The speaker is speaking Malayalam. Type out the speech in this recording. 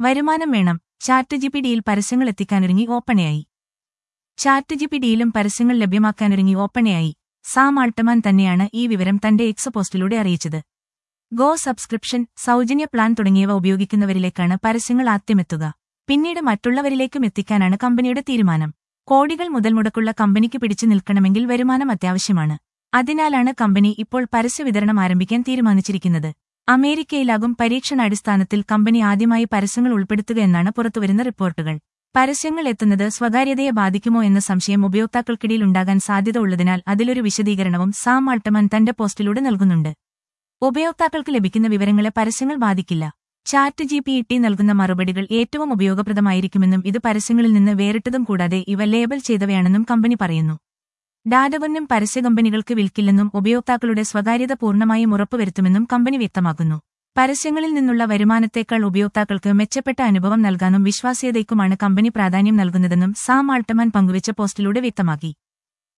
വരുമാനം വേണം ചാറ്റ് ജിപിഡിയിൽ പരസ്യങ്ങൾ എത്തിക്കാനൊരുങ്ങി ഓപ്പണയായി ചാറ്റ് ജിപിഡിയിലും പരസ്യങ്ങൾ ലഭ്യമാക്കാനൊരുങ്ങി ഓപ്പണയായി സാം ആൾട്ടമാൻ തന്നെയാണ് ഈ വിവരം തന്റെ എക്സ് പോസ്റ്റിലൂടെ അറിയിച്ചത് ഗോ സബ്സ്ക്രിപ്ഷൻ സൗജന്യ പ്ലാൻ തുടങ്ങിയവ ഉപയോഗിക്കുന്നവരിലേക്കാണ് പരസ്യങ്ങൾ ആദ്യമെത്തുക പിന്നീട് മറ്റുള്ളവരിലേക്കും എത്തിക്കാനാണ് കമ്പനിയുടെ തീരുമാനം കോടികൾ മുതൽ മുടക്കുള്ള കമ്പനിക്ക് പിടിച്ചു നിൽക്കണമെങ്കിൽ വരുമാനം അത്യാവശ്യമാണ് അതിനാലാണ് കമ്പനി ഇപ്പോൾ പരസ്യ വിതരണം ആരംഭിക്കാൻ തീരുമാനിച്ചിരിക്കുന്നത് അമേരിക്കയിലാകും പരീക്ഷണാടിസ്ഥാനത്തിൽ കമ്പനി ആദ്യമായി പരസ്യങ്ങൾ ഉൾപ്പെടുത്തുക എന്നാണ് പുറത്തുവരുന്ന റിപ്പോർട്ടുകൾ പരസ്യങ്ങൾ എത്തുന്നത് സ്വകാര്യതയെ ബാധിക്കുമോ എന്ന സംശയം ഉപയോക്താക്കൾക്കിടയിൽ ഉണ്ടാകാൻ സാധ്യത ഉള്ളതിനാൽ അതിലൊരു വിശദീകരണവും സാം ആൾട്ടമാൻ തന്റെ പോസ്റ്റിലൂടെ നൽകുന്നുണ്ട് ഉപയോക്താക്കൾക്ക് ലഭിക്കുന്ന വിവരങ്ങളെ പരസ്യങ്ങൾ ബാധിക്കില്ല ചാറ്റ് ജി പി ടി നൽകുന്ന മറുപടികൾ ഏറ്റവും ഉപയോഗപ്രദമായിരിക്കുമെന്നും ഇത് പരസ്യങ്ങളിൽ നിന്ന് വേറിട്ടതും കൂടാതെ ഇവ ലേബൽ ചെയ്തവയാണെന്നും കമ്പനി പറയുന്നു ഡാറ്റവൊന്നും പരസ്യ കമ്പനികൾക്ക് വിൽക്കില്ലെന്നും ഉപയോക്താക്കളുടെ സ്വകാര്യത പൂർണ്ണമായും ഉറപ്പുവരുത്തുമെന്നും കമ്പനി വ്യക്തമാക്കുന്നു പരസ്യങ്ങളിൽ നിന്നുള്ള വരുമാനത്തേക്കാൾ ഉപയോക്താക്കൾക്ക് മെച്ചപ്പെട്ട അനുഭവം നൽകാനും വിശ്വാസ്യതയ്ക്കുമാണ് കമ്പനി പ്രാധാന്യം നൽകുന്നതെന്നും സാം ആൾട്ടമാൻ പങ്കുവച്ച പോസ്റ്റിലൂടെ വ്യക്തമാക്കി